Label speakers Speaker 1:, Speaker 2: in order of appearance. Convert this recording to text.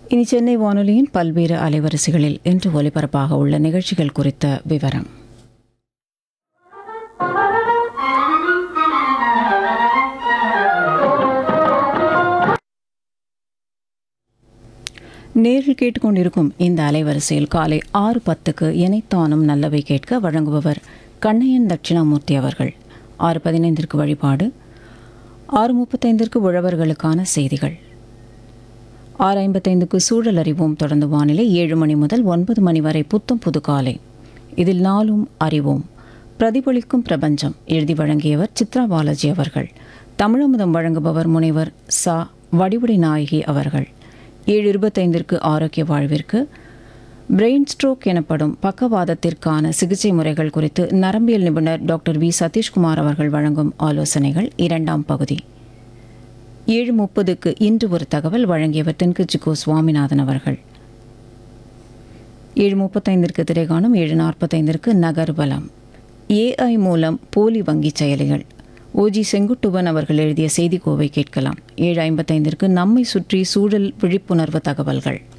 Speaker 1: இனி சென்னை வானொலியின் பல்வேறு அலைவரிசைகளில் இன்று ஒலிபரப்பாக உள்ள நிகழ்ச்சிகள் குறித்த விவரம் நேரில் கேட்டுக்கொண்டிருக்கும் இந்த அலைவரிசையில் காலை ஆறு பத்துக்கு இணைத்தானும் நல்லவை கேட்க வழங்குபவர் கண்ணையன் தட்சிணாமூர்த்தி அவர்கள் ஆறு பதினைந்திற்கு வழிபாடு ஆறு முப்பத்தைந்திற்கு உழவர்களுக்கான செய்திகள் ஆறு ஐம்பத்தைந்துக்கு சூழல் அறிவோம் தொடர்ந்து வானிலை ஏழு மணி முதல் ஒன்பது மணி வரை புத்தம் புது காலை இதில் நாளும் அறிவோம் பிரதிபலிக்கும் பிரபஞ்சம் எழுதி வழங்கியவர் சித்ரா பாலாஜி அவர்கள் தமிழமுதம் வழங்குபவர் முனைவர் சா வடிவுடை நாயகி அவர்கள் ஏழு இருபத்தைந்திற்கு ஆரோக்கிய வாழ்விற்கு பிரெயின் ஸ்ட்ரோக் எனப்படும் பக்கவாதத்திற்கான சிகிச்சை முறைகள் குறித்து நரம்பியல் நிபுணர் டாக்டர் வி சதீஷ்குமார் அவர்கள் வழங்கும் ஆலோசனைகள் இரண்டாம் பகுதி ஏழு முப்பதுக்கு இன்று ஒரு தகவல் வழங்கியவர் தென்கிச்சிகோ சுவாமிநாதன் அவர்கள் ஏழு முப்பத்தைந்திற்கு திரைகாணும் ஏழு நாற்பத்தைந்திற்கு நகர்வலம் ஏஐ மூலம் போலி வங்கிச் செயலிகள் ஓஜி செங்குட்டுவன் அவர்கள் எழுதிய செய்திக்கோவை கேட்கலாம் ஏழு ஐம்பத்தைந்திற்கு நம்மை சுற்றி சூழல் விழிப்புணர்வு தகவல்கள்